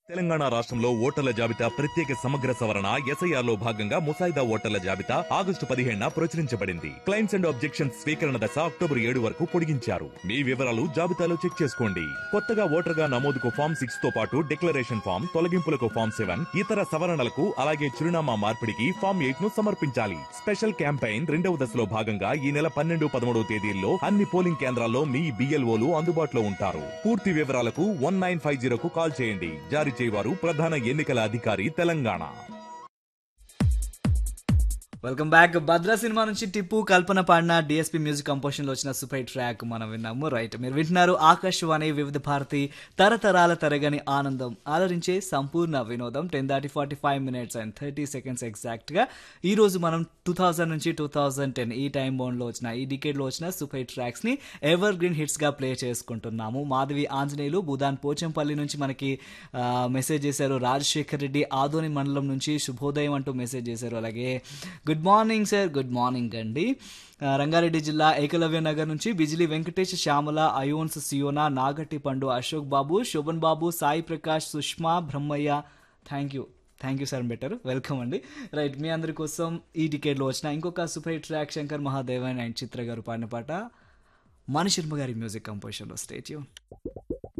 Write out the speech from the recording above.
తెలంగాణ రాష్ట్రంలో ఓటర్ల జాబితా ప్రత్యేక సమగ్ర సవరణ ఎస్ఐఆర్ లో భాగంగా ముసాయిదా ఓటర్ల జాబితా ఆగస్టు పదిహేడున ప్రచురించబడింది క్లైమ్స్ అండ్ ఆబ్జెక్షన్స్ స్వీకరణ దశ అక్టోబర్ ఏడు వరకు పొడిగించారు మీ వివరాలు జాబితాలో చెక్ చేసుకోండి కొత్తగా ఓటర్గా నమోదుకు ఫామ్ సిక్స్ తో పాటు డిక్లరేషన్ ఫామ్ తొలగింపులకు ఫామ్ సెవెన్ ఇతర సవరణలకు అలాగే చిరునామా మార్పిడికి ఫామ్ ఎయిట్ ను సమర్పించాలి స్పెషల్ క్యాంపెయిన్ రెండవ దశలో భాగంగా ఈ నెల పన్నెండు పదమూడవ తేదీల్లో అన్ని పోలింగ్ కేంద్రాల్లో మీ బిఎల్ఓలు అందుబాటులో ఉంటారు పూర్తి వివరాలకు వన్ నైన్ ఫైవ్ జీరోకు కాల్ చేయండి జారీ చేయవారు ప్రధాన ఎన్నికల అధికారి Telangana welcome back Bhadra cinema నుంచి టిప్పు కల్పన పాడిన డిఎస్పి మ్యూజిక్ కంపోజిషన్ లో వచ్చిన సూపర్ ట్రాక్ మనం విన్నాము రైట్ మీరు వింటున్నారు ఆకాశవాణి వివిధ భారతి తరతరాల తరగని ఆనందం ఆలరించే సంపూర్ణ వినోదం టెన్ దాటి forty five minutes and thirty seconds exact గా ఈ రోజు మనం టూ థౌజండ్ నుంచి టూ థౌజండ్ టెన్ ఈ టైం బౌండ్ లో వచ్చిన ఈ డికేడ్ లో వచ్చిన సూపర్ ట్రాక్స్ ని ఎవర్ గ్రీన్ హిట్స్ గా ప్లే చేసుకుంటున్నాము మాధవి ఆంజనేయులు బుధాన్ పోచంపల్లి నుంచి మనకి ఆ, మెసేజ్ చేశారు రాజశేఖర్ రెడ్డి ఆదోని మండలం నుంచి శుభోదయం అంటూ మెసేజ్ చేశారు అలాగే good morning sir good morning అండి ఆ, రంగారెడ్డి జిల్లా ఏకలవ్య నగర్ నుంచి బిజిలి వెంకటేష్ శ్యామల అయోన్స్ సియోనా నాగట్టి Pandu Ashok Babu Shobhan Babu Sai Prakash Sushma Brahmaiah thank you thank you sir better welcome అండి రైట్ మీ అందరి కోసం ఈ టికెట్లో వచ్చిన ఇంకొక super hit track Shankar Mahadevan and Chitra గారు పాడిన పాట మణిశర్మ గారి మ్యూజిక్ కంపోజిషన్లో స్టేట్యూ